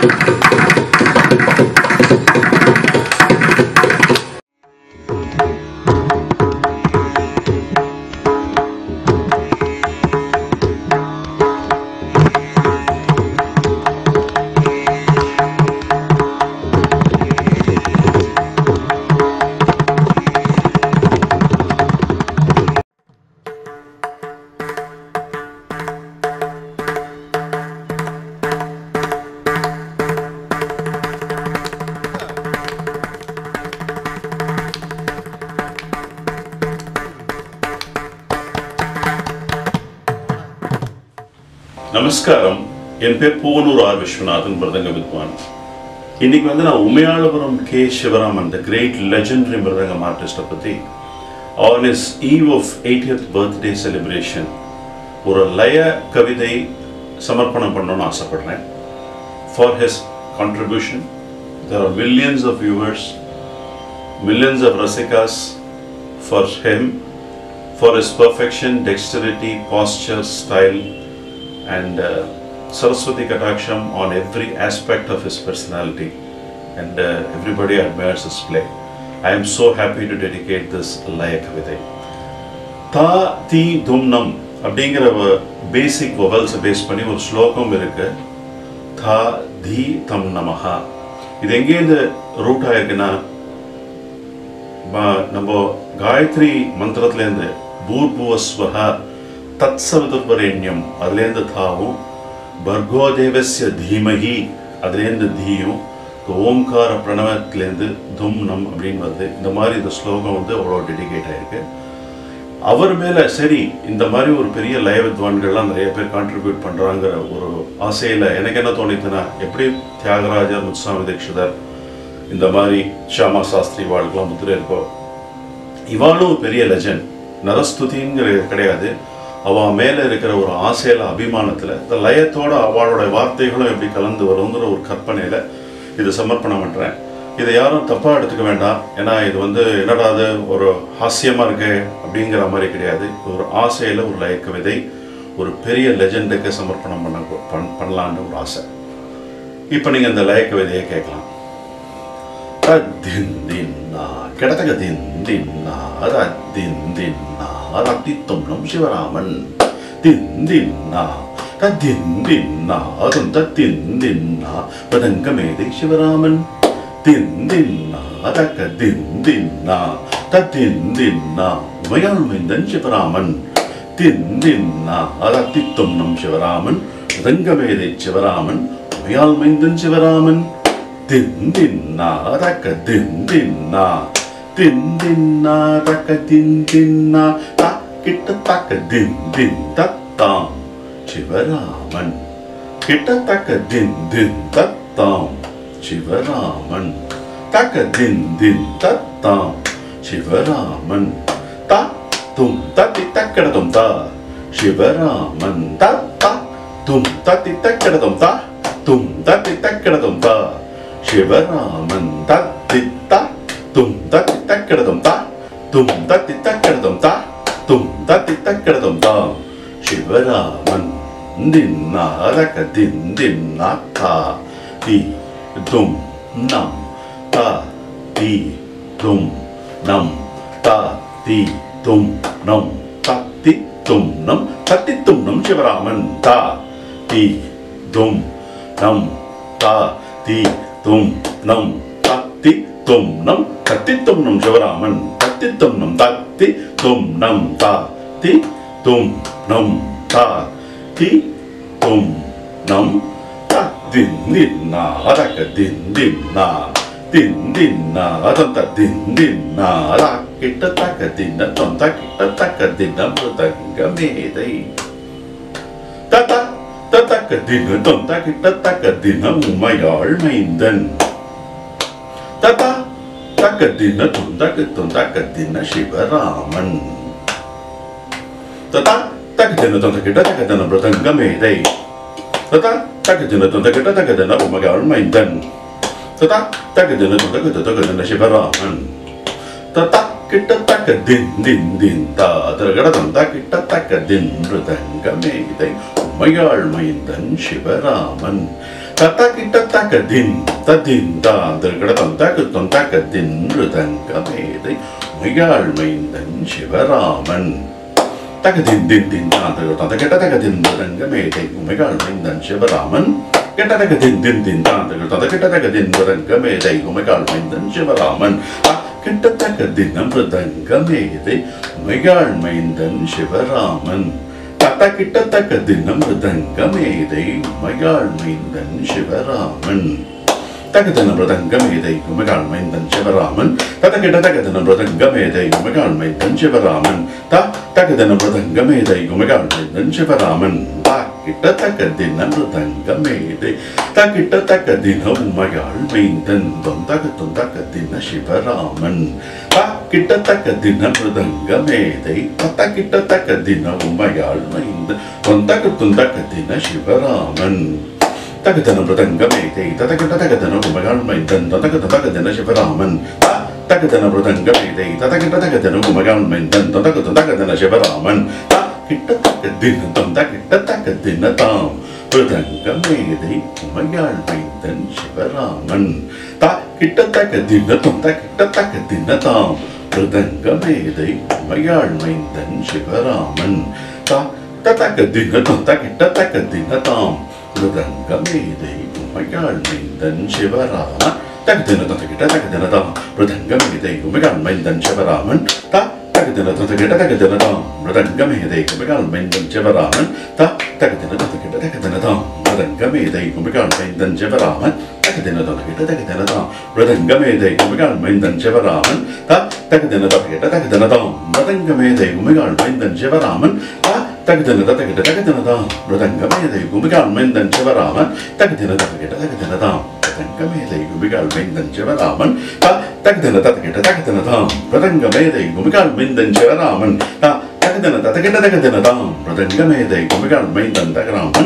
நமஸ்காரம் என் பேர் பூவனூர் ஆர் விஸ்வநாதன் மிருதங்க வித்வான் இன்னைக்கு வந்து நான் Umayalpuram K Sivaraman the great legendary mridangam ஆர்டிஸ்டை பற்றி on his eve of eightieth birthday celebration ஒரு லய கவிதை சமர்ப்பணம் பண்ணணும்னு ஆசைப்படுறேன் for his contribution there are millions of viewers millions of rasikas for him for his perfection, dexterity, posture, style, and uh, Saraswati Kataksham on every aspect of his personality. And uh, everybody admires his play. I am so happy to dedicate this Laya Kavitai. தா தி தும் நம் அப்படிங்கிற பேசிக் வவல்ஸை base பண்ணி ஒரு ஸ்லோகம் இருக்கு தா தி தம் நமஹா இது எங்கேருந்து ரூட் ஆயிருக்குன்னா ம- நம்ம காயத்ரி மந்திரத்துலேருந்து பூர்புவஸ்வஹ தத் சவிதுர்வரேண்யம் அதுலேருந்து தாவும் பர்கோதேவஸ்ய தீமஹி அதுலேருந்து தீயும் இந்த ஓம்கார பிரணவத்திலேருந்து தும் நம் அப்படின்னு வருது இந்த மாதிரி இந்த ஸ்லோகம் வந்து அவ்வளோ டெடிகேட் ஆயிருக்கு அவர் மேலே சரி இந்த மாதிரி ஒரு பெரிய லய வித்வான்கள்லாம் நிறைய பேர் கான்ட்ரிபியூட் பண்ணுறாங்கிற ஒரு ஆசையில் எனக்கு என்ன தோணித்துன்னா எப்படி தியாகராஜர் முத்துசாமி தீட்சிதர் இந்த மாதிரி ஷியாமா சாஸ்திரி வாழ்க்கெல்லாம் முத்திரை இருக்கோ இவாளும் ஒரு பெரிய லெஜண்ட் நரஸ்துதிங்கிறது கிடையாது அவன் மேலே இருக்கிற ஒரு ஆசையில் அபிமானத்தில் இந்த லயத்தோட அவளோட வார்த்தைகளும் எப்படி கலந்து வருங்கிற ஒரு கற்பனையில் இது சமர்ப்பணம் பண்ணுறேன் இதை யாரும் தப்பாக எடுத்துக்க வேண்டாம் ஏன்னா இது வந்து என்னடா அது ஒரு ஹாஸ்யமாக இருக்கு அப்படிங்கிற மாதிரி கிடையாது இது ஒரு ஆசையில் ஒரு லய கவிதை ஒரு பெரிய லெஜெண்டுக்கு சமர்ப்பணம் பண்ண பண் பண்ணலான்னு ஒரு ஆசை இப்போ நீங்கள் இந்த லய கவிதையை கேட்கலாம் தத்திந்தின்னா கிடத்தக திந்தின்னா தத்திந்தின்னா தத்தித்தும்னம் சிவராமன் திந்தின்னா தத்திந்தின்னா அதும் தத்திந்தின்னா பதங்கமேதை சிவராமன் திந்தின்னா தக்க திந்தின்னா தத்திந்தின்னா உமையாள் மைந்தன் சிவராமன் திந்தின்னா அதத்தித்தும்னம் சிவராமன் பதங்கமேதை சிவராமன் உமையாள் மைந்தன் சிவராமன் திந்தின்னா தக்க திந்தின்னா திந்தின்னா தக்க திந்தின்னா கிட்ட தக்க திந்தின் தத்தாம் சிவராமன் கிட்டத்தக்க தின் தின் தத்தாம் சிவராமன் தக்க தின் தின் தத்தாம் சிவராமன் த தும் தத்தி தக்கடதும் தா சிவராமன் தத்தா தும் தத்தி தக்கடதும் தா தும் தத்தி தக்கடதும் தா சிவராமன் தத்தி த தும் தத்தி தக்கடதும் தா தும் தத்தி தக்கடதும் தா தும் தத்தி தக்கடதும் தா சிவராமன் தின்னாரக தின் தின்னா தா தி தும் நம் தா தி தும் நம் தா தி தும் நம் தத்தி தும் நம் தத்தி தும் நம் சிவராமன் தா தி தும் நம் தா தி தும் நம் தத்தி தும் நம் தத்தி தும் நம் சிவராமன் தத்தி தும் நம் தத்தி தும் நம் தா தி தும் நம் தா தி தும் நம் தா தின் தின்னா அதக்க தின் தின்னா தின் தின்னா அதந்த தின் தின்னா அதா கிட்ட தக்க தின்ன தொந்த கிட்ட தக்க தின்ன மிருதங்க மேதை தத்த தத்தக்க தின தொந்த கிட்ட தக்க தின உமையாள் மைந்தன் தத்தா தக்க தின தொந்தக்கு தொந்தக்க தின சிவராமன் தத்தா தக்க தின தொந்த கிட்ட தக்க தின மிருதங்க மேதை தத்தா தக்க தின தொந்த கிட்ட தக்க தின உமையாள் மைந்தன் தத்தா தக்க தின தொந்த கிட்ட தக்க தின சிவராமன் தத்தா கிட்ட தக்க தின் தின் தின் தா திருகட தந்தா கிட்ட தக்க தின் மிருதங்க மேதை உமையாள் மைந்தன் சிவராமன் தத்த கிட்ட தக்க தின் தத்தின் தான் திருக்கடத்தம் தக்கு தொந்தக்க தின் மிருதங்க மேதை மிகாள் மைந்தன் சிவராமன் தக தின் தின் தின் தான் திருக்கடத்தம் தக்க கிட்ட தக்க தின் மிருதங்க மேதை மிகாள் மைந்தன் சிவராமன் கெட்ட தக தின் தின் தின் தான் திருக்கடத்தம் தக்க கிட்ட தக்க தின் மிருதங்க மேதை மிகாள் மைந்தன் சிவராமன் கெட்ட தக்க தின் மிருதங்க மேதை மிகாள் மைந்தன் சிவராமன் தத்த கிட்டத்தக்க தினம் மிருதங்கமேதை உமையாள் மைந்தன் சிவராமன் தகதன மிருதங்கமேதை உமையாள் மைந்தன் சிவராமன் தத கிட்டத்தகதன மிருதங்கமேதை உமையாள் மைந்தன் சிவராமன் த தகதன மிருதங்கமேதை உமையாள் மைந்தன் சிவராமன் தா கிட்டத்தக்க தின மிருதங்கமேதை த கிட்டத்தக்க தின உமையாள் மைந்தன் தொந்தக தொந்தக தின சிவராமன் த கிட்டத்தக்க தின மிருதங்கமேதை தத்த கிட்டத்தக்க தின உமையாள் மைந்தன் தொந்தக தொந்தக தின சிவராமன் தகதன மிருதங்கமேதை ததகிட்ட தகதன உமையாள் மைந்தன் ததக ததகதன சிவராமன் தகதன மிருதங்கமேதை ததகிட்ட தகதன உமையாள் மைந்தன் ததக ததகதன சிவராமன் கிட்ட தக்க தின தந்த கிட்ட தக்க தின தாம் மிருதங்கமேதை உமையாள் மைந்தன் சிவராமன் தா கிட்ட தக்க தின தந்த கிட்ட தக்க தின தாம் மிருதங்கமேதை உமையாள் மைந்தன் சிவராமன் தா தக்க தின தந்த கிட்ட தக்க தின தாம் மிருதங்கமேதை உமையாள் மைந்தன் சிவராம தகதின தகிட்ட தகதினதாம் மிருதங்கமேதை உமையாள் மைந்தன் சிவராமன் த தகதின தகிட்ட தகதினதாம் மிருதங்கமேதை உமையாள் மைந்தன் சிவராமன் த தகதின தகிட்ட தகதினதாம் மிருதங்கமேதை உமையாள் மைந்தன் சிவராமன் தகதின தகிட்ட தகதினதாம் மிருதங்கமேதை உமையாள் மைந்தன் சிவராமன் த தகதின தகிட்ட தகதினதாம் மிருதங்கமேதை உமையாள் மைந்தன் சிவராமன் த தகதின தகிட்ட தகதினதாம் மிருதங்கமேதை உமையாள் மைந்தன் சிவராமன் தகதின தகிட்ட தகதினதாம் மிருதங்கமேதை உமையாள் மைந்தன் சிவராமன் த தகதின தகிட்ட தகதினதாம் மிருதங்கமேதை உமையாள் மைந்தன் சிவராமன் த தகதின தகிட்ட தகதினதாம் மிருதங்கமேதை உமையாள் மைந்தன் தகராமன்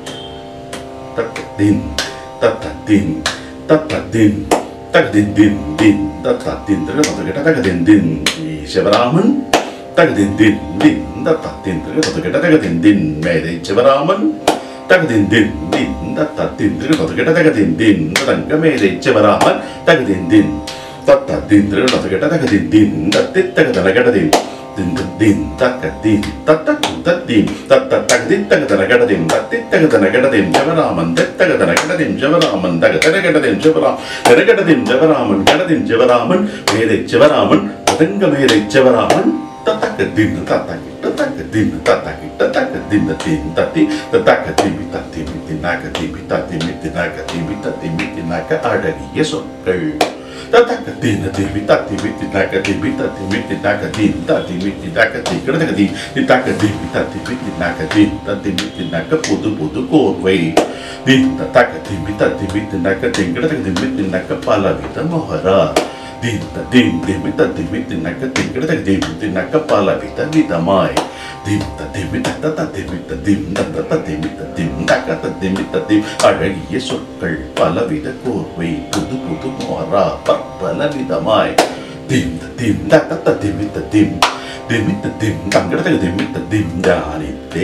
தத்தத்தின் தத்தத்தின் தத்தத்தின் தகதின் தின் தின் தத்தத்தின் தகதின் தகதின் தின் சிவராமன் தகதின் தின் தின் தத்தத்தின் தகதின் தகதின் தின் மேதை சிவராமன் தகதின் தின் தின் தத்தத்தின் தகதின் தகதின் தின் தங்க மேதை சிவராமன் தகதின் தின் தத்தத்தின் தகதின் தின் தத்தி தகதன கடதின் தின் தின் தக்க தின் தத்த தத்தின் தத்த தகதின் தகதன கடதின் தத்தி தகதன கடதின் ஜவராமன் தத்தகதன கடதின் ஜவராமன் தகதன கடதின் ஜவராம் தனகடதின் ஜவராமன் கடதின் ஜவராமன் மேதை சிவராமன் பதங்க மேதை சிவராமன் தத்தக்க தின் தத்தக்கி தத்தக்க தின் தத்தக்கி தத்தக்க தின் தின் தத்தி தத்தக்க திமி தத்தி மித்தி நாக்க திமி தத்தி மித்தி நாக்க திமி தத்தி மித்தி நாக்க அழகிய சொற்கள் தத்தக்க தின திமி தத்தி மித்தி நாக்க திமி தத்தி மித்தி நாக்க தின் தத்தி மித்தி நாக்க தி கிடதக தி தி தாக்க திமி தத்தி மித்தி நாக்க தின் தத்தி மித்தி நாக்க புது புது கோர்வை தின் தத்தக்க திமி தத்தி மித்தி நாக்க தின் கிடதக தி மித்தி நாக்க பலவித மொஹரா din ta din din ta din din naka din kada ta din din naka pala vita vita mai din ta din ta ta ta din ta din ta ta ta din ta din naka ta din ta din அழகிய சொற்கள் பலவித கோர்வை புது புது மோரா பலவிதமாய் திம் திம் தக்க த திமித்த திம் திமித்த திம் தங்கடத்த திமித்த திம் தியானித்தே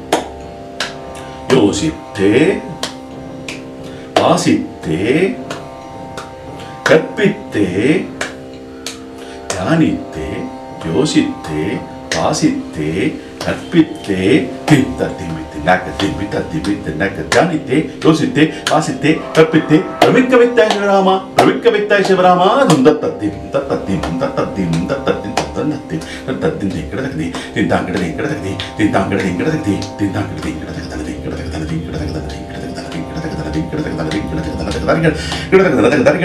யோசித்தே வாசித்தே கற்பித்தே தியானித்தே யோசித்தே வாசித்தே கற்பித்தே திந்த திமித்து நக்க திமித்த திமித்து நக்க தியானித்தே யோசித்தே வாசித்தே கற்பித்தே பிரமிக்க வைத்தாய் சிவராமா பிரமிக்க வைத்தாய் சிவராமா துந்த தத்திம் தத்தத்திம் தத்தத்திம் தத்தத்திம் தத்தத்திம் தத்தத்திம் திங்கடதகதி திந்தாங்கடதி கிடதகதி திந்தாங்கடதி கிடதகதி திந்தாங்கடதி கிடதகதனதி கிடதகதனதி கிடதகதனதி கிடதகதனதி கிடதகதனதி கிடதகதனதி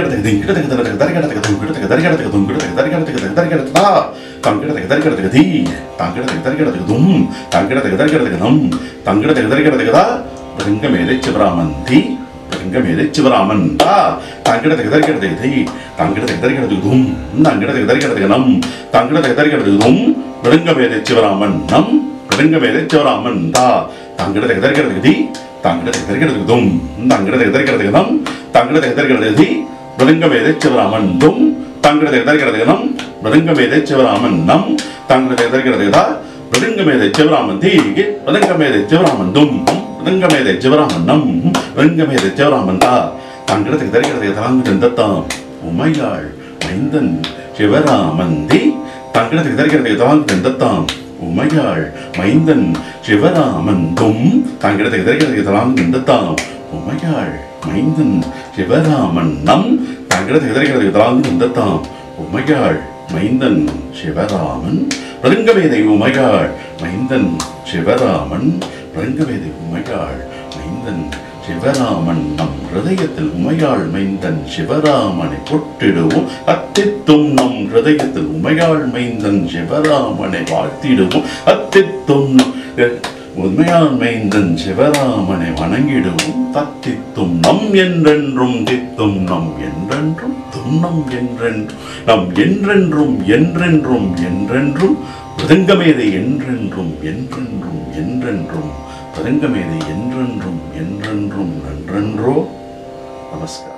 சிவராமந்தி சிவராமன் தங்கிடத்துக்கு தரிக்கிறதுக்கு தங்கிடத்துக்கு தரிக்கிறதுக்கு தும் தங்கிடத்துக்கு தரிக்கிறதுக்கு நம் தங்கிடத்துக்கு தரிக்கிறதுக்கு தும் விருங்கமேதை சிவராமன் நம் விருங்கமேதை சிவராமன் தா தங்கிடத்துக்கு தரிக்கிறதுக்கு தி தங்கிடத்துக்கு தரிக்கிறதுக்கு தும் தங்கிடத்துக்கு தரிக்கிறதுக்கு நம் தங்கிடத்துக்கு தரிக்கிறதுக்கு தி விருங்கமேதை சிவராமன் தும் தங்கிடத்துக்கு தரிக்கிறதுக்கு நம் விருங்கமேதை சிவராமன் நம் தங்கிடத்துக்கு தரிக்கிறதுக்கு தா விருங்கமேதை சிவராமன் தீ விருங்கமேதை சிவராமன் தும் ರಂಗಮೇದೆ ஜிவராமன்னம் ರಂಗಮೇದೆ ஜிவராமந்தா தங்கிடத்துக்கு தரிக்கிறதுக்கு தாங்கிருந்தத்தாம் உமையாள் மைந்தன் சிவராமந்தி தங்கிடத்துக்கு தரிக்கிறதுக்கு தாங்கிருந்தத்தாம் உமையாள் மைந்தன் சிவராமந்தும் தங்கிடத்துக்கு தரிக்கிறதுக்கு தாங்கிருந்தத்தாம் உமையாள் மைந்தன் சிவராமன் நம் தங்கிடத்துக்கு தரிக்கிறதுக்கு தாங்கிருந்தத்தாம் உமையாள் மைந்தன் சிவராமன் ரங்கவேதை உமையாள் மைந்தன் சிவராமன் ரங்கவேதை உமையாள் மைந்தன் சிவராமன் நம் ஹிருதயத்தில் உமையாள் மைந்தன் சிவராமனை பொட்டிடுவோம் அத்தித்தும் நம் ஹிருதயத்தில் உமையாள் மைந்தன் சிவராமனை வாழ்த்திடுவோம் அத்தித்தும் நம் உண்மையால் மைந்தன் சிவராமனை வணங்கிடுவோம் தத்தித்தும் நம் என்றென்றும் தித்தும் நம் என்றென்றும் துன்னம் என்றென்றும் நம் என்றென்றும் என்றென்றும் என்றென்றும் மிருதங்கமேதை என்றென்றும் என்றென்றும் என்றென்றும் மிருதங்கமேதை என்றென்றும் என்றென்றும் நன்றென்றோ நமஸ்காரம்